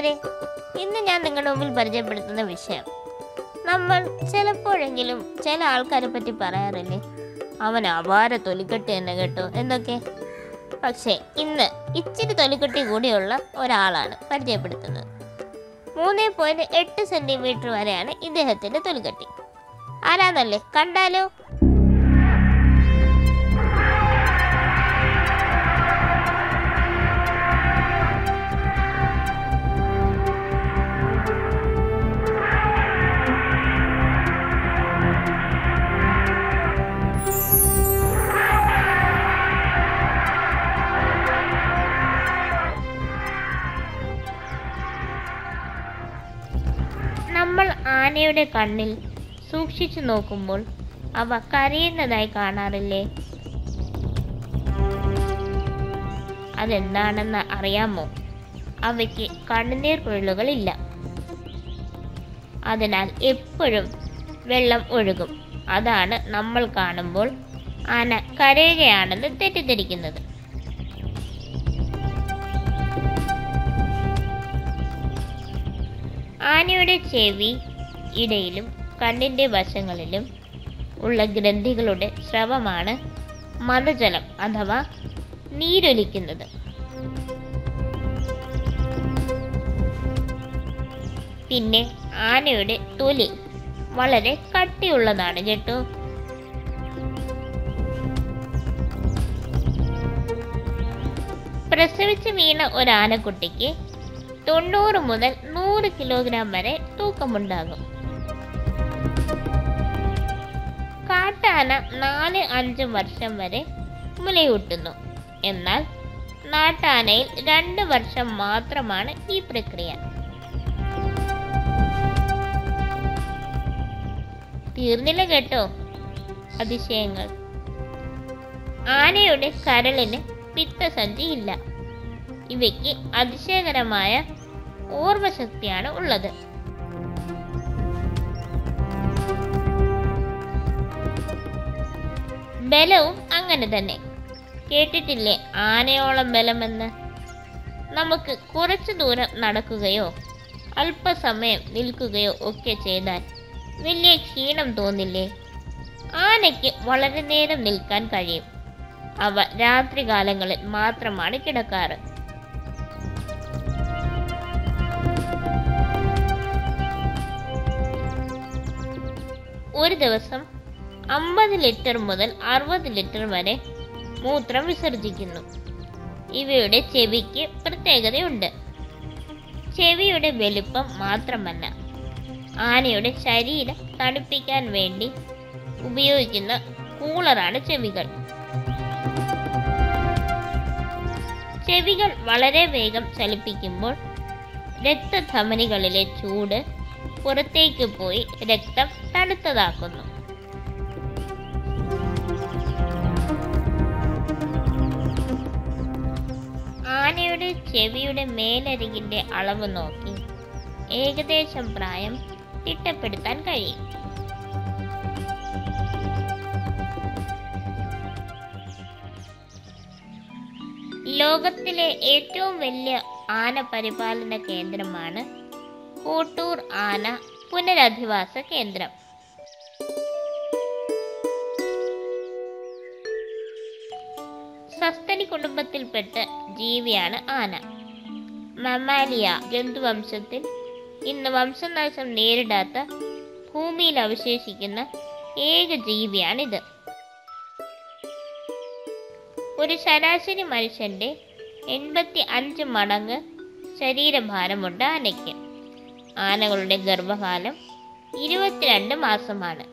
കൂട്ടുകാരെ ഇന്ന് ഞാൻ നിങ്ങളുടെ മുമ്പിൽ പരിചയപ്പെടുത്തുന്ന വിഷയം നമ്മൾ ചിലപ്പോഴെങ്കിലും ചില ആൾക്കാരെ പറ്റി പറയാറില്ലേ അവൻ അപാര തൊലിക്കെട്ടി തന്നെ കേട്ടോ എന്നൊക്കെ പക്ഷേ ഇന്ന് ഇച്ചിരി തൊലിക്കെട്ടി കൂടിയുള്ള ഒരാളാണ് പരിചയപ്പെടുത്തുന്നത് മൂന്ന് പോയിന്റ് എട്ട് സെന്റിമീറ്റർ വരെയാണ് ഇദ്ദേഹത്തിന്റെ തൊലിക്കെട്ടി ആരാന്നല്ലേ കണ്ടാലോ നമ്മൾ ആനയുടെ കണ്ണിൽ സൂക്ഷിച്ചു നോക്കുമ്പോൾ അവ കരയുന്നതായി കാണാറില്ലേ അതെന്താണെന്ന് അറിയാമോ അവയ്ക്ക് കണ്ണുനീർ കുഴലുകളില്ല അതിനാൽ എപ്പോഴും വെള്ളം ഒഴുകും അതാണ് നമ്മൾ കാണുമ്പോൾ ആന കരയുകയാണെന്ന് തെറ്റിദ്ധരിക്കുന്നത് ആനയുടെ ചെവി ഇടയിലും കണ്ണിൻ്റെ വശങ്ങളിലും ഉള്ള ഗ്രന്ഥികളുടെ സ്രവമാണ് മതജലം അഥവാ നീരൊലിക്കുന്നത് പിന്നെ ആനയുടെ തൊലി വളരെ കട്ടിയുള്ളതാണ് കേട്ടോ പ്രസവിച്ച് വീണ ഒരു ആനക്കുട്ടിക്ക് തൊണ്ണൂറ് മുതൽ നൂറ് കിലോഗ്രാം വരെ തൂക്കമുണ്ടാകും കാട്ടാന നാല് അഞ്ച് വർഷം വരെ മുലയൂട്ടുന്നു എന്നാൽ നാട്ടാനയിൽ രണ്ട് വർഷം മാത്രമാണ് ഈ പ്രക്രിയ തീർന്നില്ല കേട്ടോ അതിശയങ്ങൾ ആനയുടെ കരളിന് പിത്തസഞ്ചി ഇല്ല ഇവയ്ക്ക് അതിശയകരമായ ഓർമ്മശക്തിയാണ് ഉള്ളത് ബലവും അങ്ങനെ തന്നെ കേട്ടിട്ടില്ലേ ആനയോളം ബലമെന്ന് നമുക്ക് കുറച്ചു ദൂരം നടക്കുകയോ അല്പസമയം നിൽക്കുകയോ ഒക്കെ ചെയ്താൽ വലിയ ക്ഷീണം തോന്നില്ലേ ആനയ്ക്ക് വളരെ നേരം നിൽക്കാൻ കഴിയും അവ രാത്രികാലങ്ങളിൽ മാത്രമാണ് കിടക്കാറ് ഒരു ദിവസം അമ്പത് ലിറ്റർ മുതൽ അറുപത് ലിറ്റർ വരെ മൂത്രം വിസർജിക്കുന്നു ഇവയുടെ ചെവിക്ക് പ്രത്യേകതയുണ്ട് ചെവിയുടെ വലുപ്പം മാത്രമല്ല ആനയുടെ ശരീരം തണുപ്പിക്കാൻ വേണ്ടി ഉപയോഗിക്കുന്ന കൂളറാണ് ചെവികൾ ചെവികൾ വളരെ വേഗം ചലിപ്പിക്കുമ്പോൾ രക്തധമനികളിലെ ചൂട് പുറത്തേക്ക് പോയി രക്തം തണുത്തതാക്കുന്നു ആനയുടെ ചെവിയുടെ മേലരികിന്റെ അളവ് നോക്കി ഏകദേശം പ്രായം തിട്ടപ്പെടുത്താൻ കഴിയും ലോകത്തിലെ ഏറ്റവും വലിയ ആന പരിപാലന കേന്ദ്രമാണ് കോട്ടൂർ ആന പുനരധിവാസ കേന്ദ്രം സസ്തനി കുടുംബത്തിൽപ്പെട്ട ജീവിയാണ് ആന മമാലിയ ജന്തുവംശത്തിൽ ഇന്ന് വംശനാശം നേരിടാത്ത ഭൂമിയിൽ അവശേഷിക്കുന്ന ഏക ജീവിയാണിത് ഒരു ശരാശരി മനുഷ്യന്റെ എൺപത്തി അഞ്ച് മടങ്ങ് ശരീരഭാരമുണ്ട് ആനയ്ക്ക് ആനകളുടെ ഗർഭകാലം ഇരുപത്തിരണ്ട് മാസമാണ്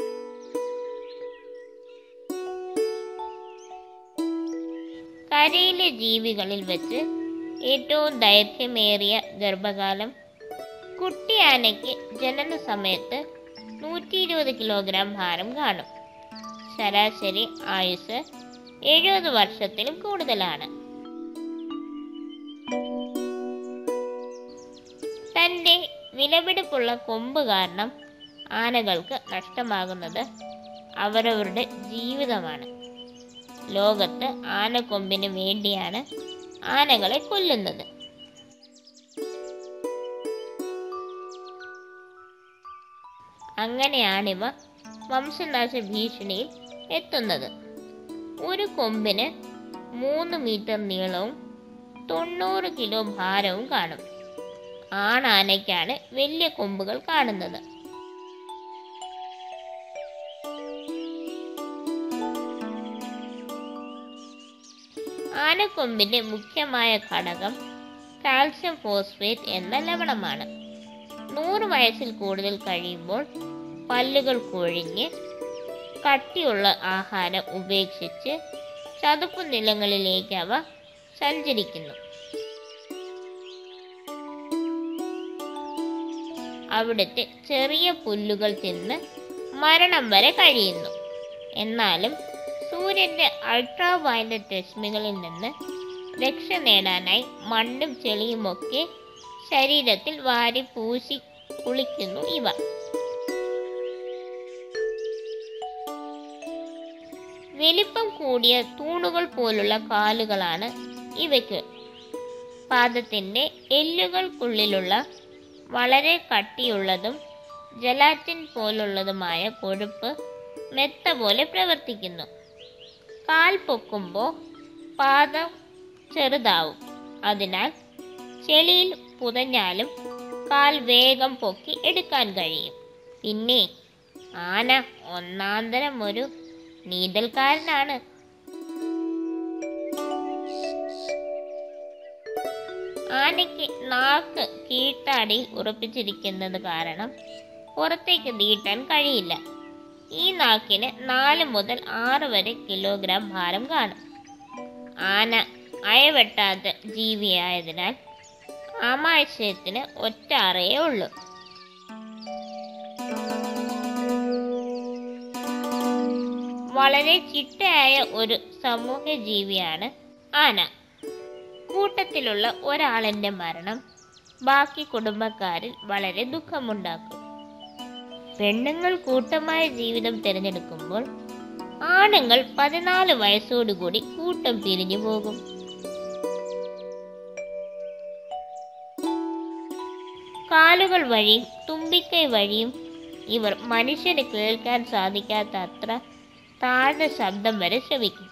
കരയിലെ ജീവികളിൽ വെച്ച് ഏറ്റവും ദൈർഘ്യമേറിയ ഗർഭകാലം കുട്ടി ആനയ്ക്ക് ജനന സമയത്ത് നൂറ്റി ഇരുപത് കിലോഗ്രാം ഭാരം കാണും ശരാശരി ആയുസ് എഴുപത് വർഷത്തിലും കൂടുതലാണ് തൻ്റെ വിലപിടിപ്പുള്ള കൊമ്പ് കാരണം ആനകൾക്ക് നഷ്ടമാകുന്നത് അവരവരുടെ ജീവിതമാണ് ലോകത്ത് ആനക്കൊമ്പിന് വേണ്ടിയാണ് ആനകളെ കൊല്ലുന്നത് അങ്ങനെയാണിവ വംശനാശ ഭീഷണിയിൽ എത്തുന്നത് ഒരു കൊമ്പിന് മൂന്ന് മീറ്റർ നീളവും തൊണ്ണൂറ് കിലോ ഭാരവും കാണും ആണാനയ്ക്കാണ് വലിയ കൊമ്പുകൾ കാണുന്നത് ആനക്കൊമ്പിന്റെ മുഖ്യമായ ഘടകം കാൽസ്യം ഫോസ്ഫേറ്റ് എന്ന ലവണമാണ് നൂറ് വയസ്സിൽ കൂടുതൽ കഴിയുമ്പോൾ പല്ലുകൾ കൊഴിഞ്ഞ് കട്ടിയുള്ള ആഹാരം ഉപേക്ഷിച്ച് ചതുപ്പ് നിലങ്ങളിലേക്ക് അവ സഞ്ചരിക്കുന്നു അവിടുത്തെ ചെറിയ പുല്ലുകൾ തിന്ന് മരണം വരെ കഴിയുന്നു എന്നാലും സൂര്യന്റെ അൾട്രാ വയലറ്റ് രശ്മികളിൽ നിന്ന് രക്ഷ നേടാനായി മണ്ണും ചെളിയുമൊക്കെ ശരീരത്തിൽ വാരി പൂശി കുളിക്കുന്നു ഇവ വലിപ്പം കൂടിയ തൂണുകൾ പോലുള്ള കാലുകളാണ് ഇവയ്ക്ക് പാദത്തിൻ്റെ എല്ലുകൾക്കുള്ളിലുള്ള വളരെ കട്ടിയുള്ളതും ജലാറ്റിൻ പോലുള്ളതുമായ കൊഴുപ്പ് മെത്ത പോലെ പ്രവർത്തിക്കുന്നു കാൽ പൊക്കുമ്പോൾ പാദം ചെറുതാവും അതിനാൽ ചെളിയിൽ പുതഞ്ഞാലും കാൽ വേഗം പൊക്കി എടുക്കാൻ കഴിയും പിന്നെ ആന ഒന്നാന്തരം ഒരു നീന്തൽക്കാരനാണ് ആനയ്ക്ക് നാക്ക് കീഴ്ത്താടിയിൽ ഉറപ്പിച്ചിരിക്കുന്നത് കാരണം പുറത്തേക്ക് നീട്ടാൻ കഴിയില്ല ഈ നാക്കിന് നാല് മുതൽ ആറ് വരെ കിലോഗ്രാം ഭാരം കാണും ആന അയവെട്ടാത്ത ജീവിയായതിനാൽ ആമാശയത്തിന് ഒറ്റ അറയേ ഉള്ളൂ വളരെ ചിട്ടയായ ഒരു സമൂഹ ജീവിയാണ് ആന കൂട്ടത്തിലുള്ള ഒരാളിൻ്റെ മരണം ബാക്കി കുടുംബക്കാരിൽ വളരെ ദുഃഖമുണ്ടാക്കും പെണ്ണുങ്ങൾ കൂട്ടമായ ജീവിതം തിരഞ്ഞെടുക്കുമ്പോൾ ആണുങ്ങൾ പതിനാല് വയസ്സോടുകൂടി കൂട്ടം പിരിഞ്ഞു പോകും കാലുകൾ വഴിയും തുമ്പിക്കൈ വഴിയും ഇവർ മനുഷ്യന് കേൾക്കാൻ സാധിക്കാത്ത അത്ര താഴ്ന്ന ശബ്ദം വരെ ശ്രവിക്കും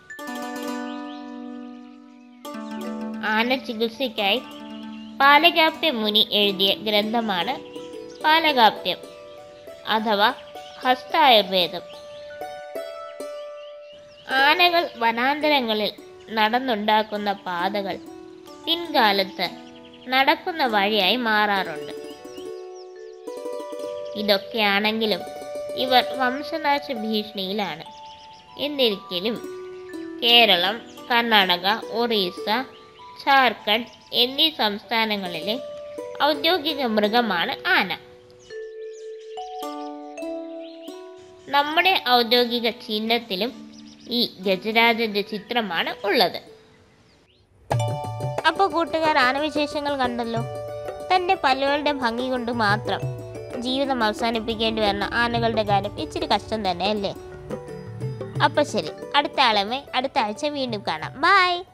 ആന ചികിത്സയ്ക്കായി പാലകാപ്യ മുനി എഴുതിയ ഗ്രന്ഥമാണ് പാലകാപ്യം അഥവാ ഹസ്തായുർവേദം ആനകൾ വനാന്തരങ്ങളിൽ നടന്നുണ്ടാക്കുന്ന പാതകൾ പിൻകാലത്ത് നടക്കുന്ന വഴിയായി മാറാറുണ്ട് ഇതൊക്കെയാണെങ്കിലും ഇവർ വംശനാശ ഭീഷണിയിലാണ് എന്നിരിക്കലും കേരളം കർണാടക ഒറീസ ജാർഖണ്ഡ് എന്നീ സംസ്ഥാനങ്ങളിലെ ഔദ്യോഗിക മൃഗമാണ് ആന നമ്മുടെ ഔദ്യോഗിക ചിഹ്നത്തിലും ഈ ഗജരാജന്റെ ചിത്രമാണ് ഉള്ളത് അപ്പോൾ കൂട്ടുകാർ ആനവിശേഷങ്ങൾ കണ്ടല്ലോ തൻ്റെ പല്ലുകളുടെ ഭംഗി കൊണ്ട് മാത്രം ജീവിതം അവസാനിപ്പിക്കേണ്ടി വരുന്ന ആനകളുടെ കാര്യം ഇച്ചിരി കഷ്ടം തന്നെ അല്ലേ അപ്പോൾ ശരി അടുത്ത ആളമേ അടുത്ത ആഴ്ച വീണ്ടും കാണാം ബായ്